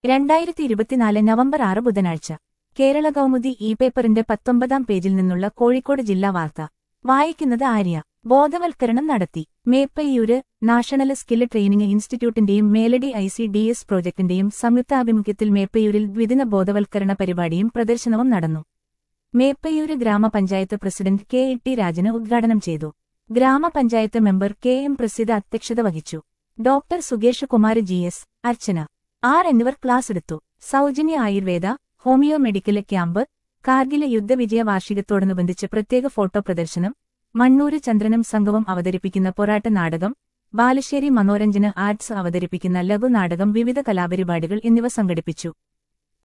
രണ്ടായിരത്തി ഇരുപത്തിനാല് നവംബർ ആറ് ബുധനാഴ്ച കേരള കൗമുദി ഇ പേപ്പറിന്റെ പത്തൊമ്പതാം പേജിൽ നിന്നുള്ള കോഴിക്കോട് ജില്ലാ വാർത്ത വായിക്കുന്നത് ആര്യ ബോധവൽക്കരണം നടത്തി മേപ്പയ്യൂര് നാഷണൽ സ്കിൽ ട്രെയിനിംഗ് ഇൻസ്റ്റിറ്റ്യൂട്ടിന്റെയും Meladi I C D S പ്രോജക്ടിന്റെയും സംയുക്താഭിമുഖ്യത്തിൽ മേപ്പയ്യൂരിൽ ദ്വിദിന ബോധവൽക്കരണ പരിപാടിയും പ്രദർശനവും നടന്നു മേപ്പയ്യൂര് ഗ്രാമപഞ്ചായത്ത് president K E T Rajan ഉദ്ഘാടനം ചെയ്തു ഗ്രാമപഞ്ചായത്ത് മെമ്പർ കെ എം പ്രസിദ്ധ അധ്യക്ഷത വഹിച്ചു doctor Sukesh Kumar G S Archana R എന്നിവർ ക്ലാസ് എടുത്തു സൗജന്യ ആയുർവേദ ഹോമിയോ മെഡിക്കൽ ക്യാമ്പ് കാർഗിലെ യുദ്ധവിജയ വാർഷികത്തോടനുബന്ധിച്ച് പ്രത്യേക ഫോട്ടോ പ്രദർശനം മണ്ണൂര് ചന്ദ്രനും സംഘവും അവതരിപ്പിക്കുന്ന പൊറാട്ട് നാടകം ബാലുശ്ശേരി മനോരഞ്ജന ആർട്സ് അവതരിപ്പിക്കുന്ന ലഘുനാടകം വിവിധ കലാപരിപാടികൾ എന്നിവ സംഘടിപ്പിച്ചു